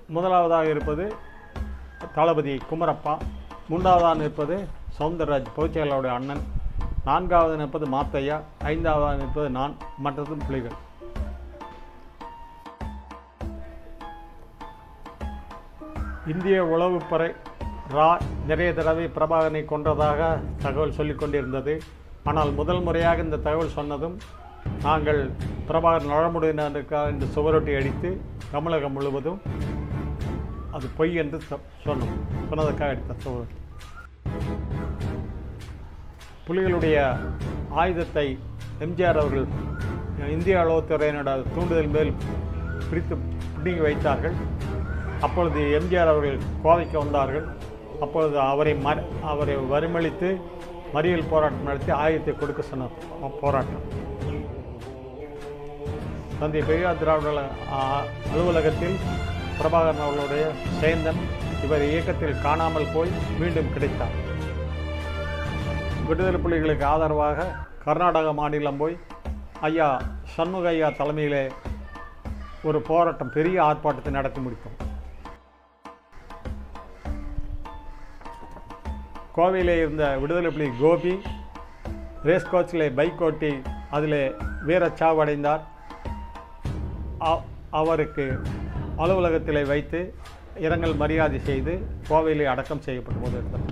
முதலாவதாக இருப்பது தளபதி குமரப்பா மூன்றாவதாக நிற்பது சவுந்தரராஜ் பொதுச்செயலாளருடைய அண்ணன் நான்காவது நிற்பது மாத்தையா ஐந்தாவதாக நிற்பது நான் மற்றதும் புலிகள் இந்திய உளவுப்படை ரா நிறைய தடவை பிரபாகரனை கொன்றதாக தகவல் சொல்லிக் கொண்டிருந்தது ஆனால் முதல் முறையாக இந்த தகவல் சொன்னதும் நாங்கள் பிரபாகர் நலமுடையினருக்காக இந்த சுவரொட்டி அடித்து தமிழகம் முழுவதும் அது பொய் என்று சொ- சொன்னோம் சொன்னதற்காக அடித்த சுவரொட்டி புலிகளுடைய ஆயுதத்தை எம்ஜிஆர் அவர்கள் இந்திய உளவுத்துறையினோட தூண்டுதல் மேல் பிடித்து பிடுங்கி வைத்தார்கள் அப்பொழுது எம்ஜிஆர் அவர்கள் கோவைக்கு வந்தார்கள் அப்பொழுது அவரை ம அவரை வரிமளித்து மறியல் போராட்டம் நடத்தி ஆயுதத்தை கொடுக்க சொன்னார் போ- போராட்டம் தந்தை பெரியார் திராவிட ஆ, அலுவலகத்தில் பிரபாகரன் அவர்களுடைய சேந்தன் இவர் இயக்கத்தில் காணாமல் போய் மீண்டும் கிடைத்தார் விடுதலை புலிகளுக்கு ஆதரவாக கர்நாடக மாநிலம் போய் ஐயா சண்முக ஐயா தலைமையிலே ஒரு போராட்டம் பெரிய ஆர்ப்பாட்டத்தை நடத்தி முடித்தோம் கோவையிலே இருந்த விடுதலை புலி கோபி ரேஸ் கோச்சிலே பைக் ஓட்டி அதில் வீரச்சாவடைந்தார் அ- அவருக்கு அலுவலகத்திலே வைத்து இரங்கல் மரியாதை செய்து கோவையிலே அடக்கம் செய்யப்பட்ட போது இருந்தார்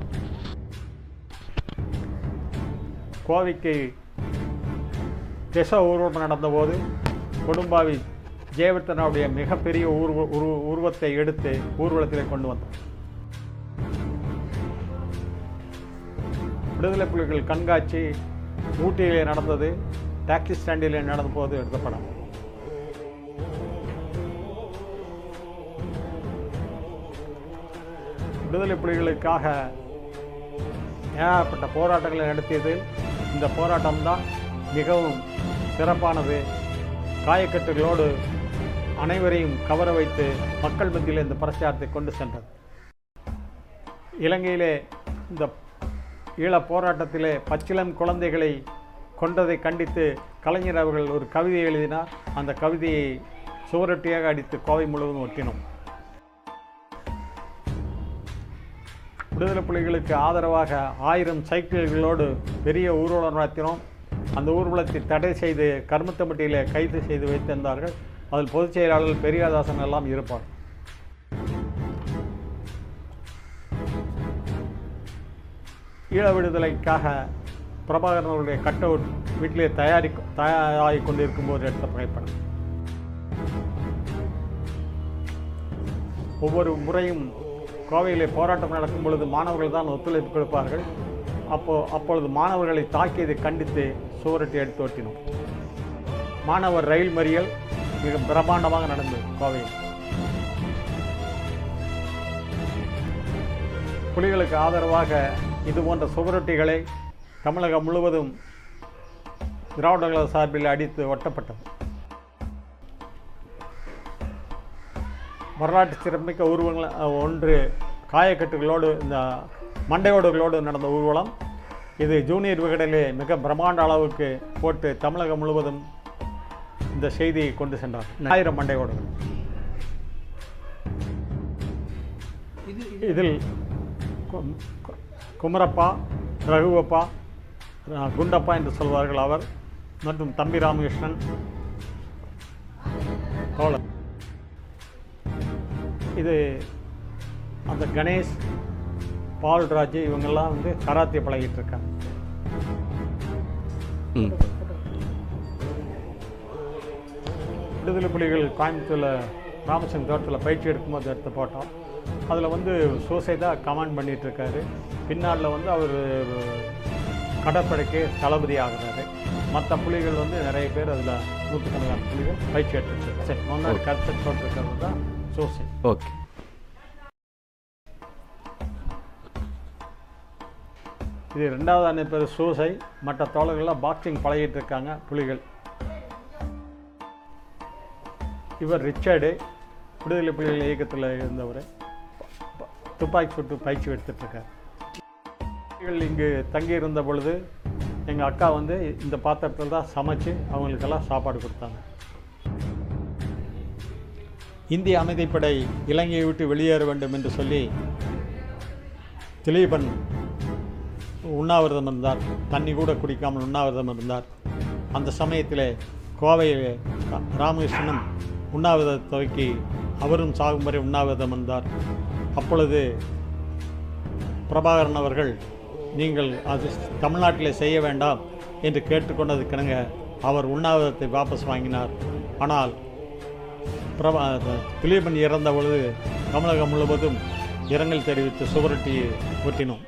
கோவைக்கு திச ஊர்வலம் நடந்தபோது கொடும்பாவி ஜெயவர்த்தனாவுடைய மிகப்பெரிய ஊர்வ உரு உருவத்தை எடுத்து ஊர்வலத்திலே கொண்டு வந்தார் விடுதலை புலிகள் கண்காட்சி ஊட்டியிலே நடந்தது டாக்ஸி ஸ்டாண்டிலே நடந்த போது எடுத்த படம் விடுதலை புலிகளுக்காக ஏகப்பட்ட போராட்டங்களை நடத்தியது இந்த போராட்டம்தான் மிகவும் சிறப்பானது காயக்கட்டுகளோடு அனைவரையும் கவர வைத்து மக்கள் மத்தியில் இந்த பிரச்சாரத்தை கொண்டு சென்றது இலங்கையிலே இந்த ஈழப் போராட்டத்திலே பச்சிளம் குழந்தைகளை கொண்டதை கண்டித்து கலைஞர் அவர்கள் ஒரு கவிதை எழுதினார் அந்த கவிதையை சுவரொட்டியாக அடித்து கோவை முழுவதும் ஒட்டினோம் விடுதலை புலிகளுக்கு ஆதரவாக ஆயிரம் சைக்கிள்களோடு பெரிய ஊர்வலம் நடத்தினோம் அந்த ஊர்வலத்தை தடை செய்து கருமத்தம்பட்டியிலே கைது செய்து வைத்திருந்தார்கள் அதில் பொதுச் செயலாளர் பெரியாதாசன் எல்லாம் இருப்பார் ஈழ விடுதலைக்காக பிரபாகரன் அவருடைய கட் அவுட் வீட்டிலே தயாரி தயாராகி கொண்டிருக்கும் போது எடுத்த புகைப்படம் ஒவ்வொரு முறையும் கோவையிலே போராட்டம் நடக்கும் பொழுது மாணவர்கள் தான் ஒத்துழைப்பு கொடுப்பார்கள் அப்போ அப்பொழுது மாணவர்களை தாக்கியதை கண்டித்து சுவரட்டி எடுத்து ஓட்டினோம் மாணவர் ரயில் மறியல் மிக பிரம்மாண்டமாக நடந்தது கோவையில் புலிகளுக்கு ஆதரவாக இது போன்ற சுவரொட்டிகளை தமிழகம் முழுவதும் திராவிட கழக சார்பில் அடித்து ஒட்டப்பட்டது வரலாற்று சிறப்புமிக்க ஊர்வலங்கள் அஹ், ஒன்று காயக்கட்டுகளோடு இந்த மண்டையோடுகளோடு நடந்த ஊர்வலம் இது ஜூனியர் விகடனிலே மிக பிரம்மாண்ட அளவுக்கு போட்டு தமிழகம் முழுவதும் இந்த செய்தியை கொண்டு சென்றார் ஆயிரம் மண்டையோடுகள் இதில் கு- கு- குமரப்பா ரகுவப்பா அஹ், குண்டப்பா என்று சொல்வார்கள் அவர் மற்றும் தம்பி ராமகிருஷ்ணன் தோழர் இது அந்த கணேஷ் பால்ராஜ் இவங்கெல்லாம் வந்து கராத்தே பழகிட்டு இருக்காங்க ம் விடுதலை புலிகள் கோயம்புத்தூரில் ராமச்சந்திர தோட்டத்தில் பயிற்சி எடுக்கும்போது எடுத்த போட்டோம் அதில் வந்து சூசைதா கமாண்ட் பண்ணிட்டு இருக்காரு பின்னாளில் வந்து அவர் கடற்படைக்கு தளபதி ஆகுறாரு மற்ற புலிகள் வந்து நிறைய பேர் அதில் நூற்றுக்கணக்கான புலிகள் பயிற்சி எடுத்துட்டு சரி முன்னாடி கருத்து போட்டிருக்கிறது தான் சூசை ஓகே இது ரெண்டாவது அணி பேர் சூசை மற்ற தோழர்கள்லாம் பாக்ஸிங் பழகிட்டு இருக்காங்க புலிகள் இவர் ரிச்சர்டு விடுதலை புலிகள் இயக்கத்தில் இருந்தவர் ப- துப்பாக்கி சுட்டு பயிற்சி எடுத்துட்டு இருக்கார் புலிகள் இங்கு தங்கி இருந்த பொழுது எங்கள் அக்கா வந்து இந்த பாத்திரத்தில் தான் சமைச்சு அவங்களுக்கெல்லாம் சாப்பாடு கொடுத்தாங்க இந்திய அமைதிப்படை இலங்கையை விட்டு வெளியேற வேண்டும் என்று சொல்லி திலீபன் உண்ணாவிரதம் இருந்தார் தண்ணி கூட குடிக்காமல் உண்ணாவிரதம் இருந்தார் அந்த சமயத்தில் கோவையில் ராமகிருஷ்ணனும் உண்ணாவிரதத்தை துவக்கி அவரும் சாகும் வரை உண்ணாவிரதம் இருந்தார் அப்பொழுது பிரபாகரன் அவர்கள் நீங்கள் அது தமிழ்நாட்டிலே செய்ய வேண்டாம் என்று கேட்டுக்கொண்டதுக்கிணங்க அவர் உண்ணாவிரதத்தை வாபஸ் வாங்கினார் ஆனால் பிரபா திலீபன் இறந்த பொழுது தமிழகம் முழுவதும் இரங்கல் தெரிவித்து சுவரொட்டி ஒட்டினோம்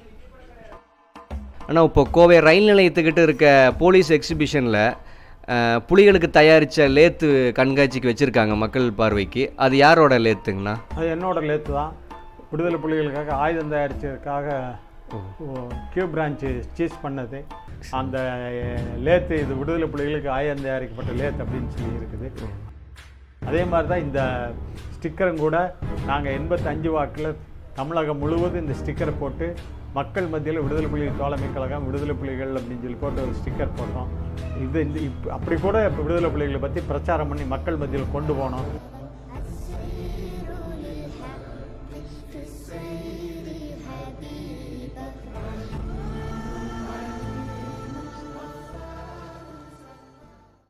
ஆனால் இப்போ கோவை ரயில் நிலையத்துக்கிட்ட இருக்க போலீஸ் எக்ஸிபிஷனில் புலிகளுக்கு தயாரித்த லேத்து கண்காட்சிக்கு வச்சுருக்காங்க மக்கள் பார்வைக்கு அது யாரோட லேத்துங்கண்ணா அது என்னோட லேத்து தான் விடுதலை புலிகளுக்காக ஆயுதம் தயாரித்ததுக்காக கியூ பிரான்ச்சு சீஸ் பண்ணது அந்த லேத்து இது விடுதலை புலிகளுக்கு ஆயுதம் தயாரிக்கப்பட்ட லேத் அப்படின்னு சொல்லி இருக்குது அதே மாதிரி தான் இந்த ஸ்டிக்கரும் கூட நாங்கள் எண்பத்தஞ்சு வாக்கில் தமிழகம் முழுவதும் இந்த ஸ்டிக்கரை போட்டு மக்கள் மத்தியில் விடுதலை புலிகள் தோழமை கழகம் விடுதலை புலிகள் அப்படின்னு சொல்லி போட்டு ஒரு ஸ்டிக்கர் போட்டோம் இது இந்த இப் அப்படி கூட இப்போ விடுதலை புலிகளை பற்றி பிரச்சாரம் பண்ணி மக்கள் மத்தியில் கொண்டு போனோம்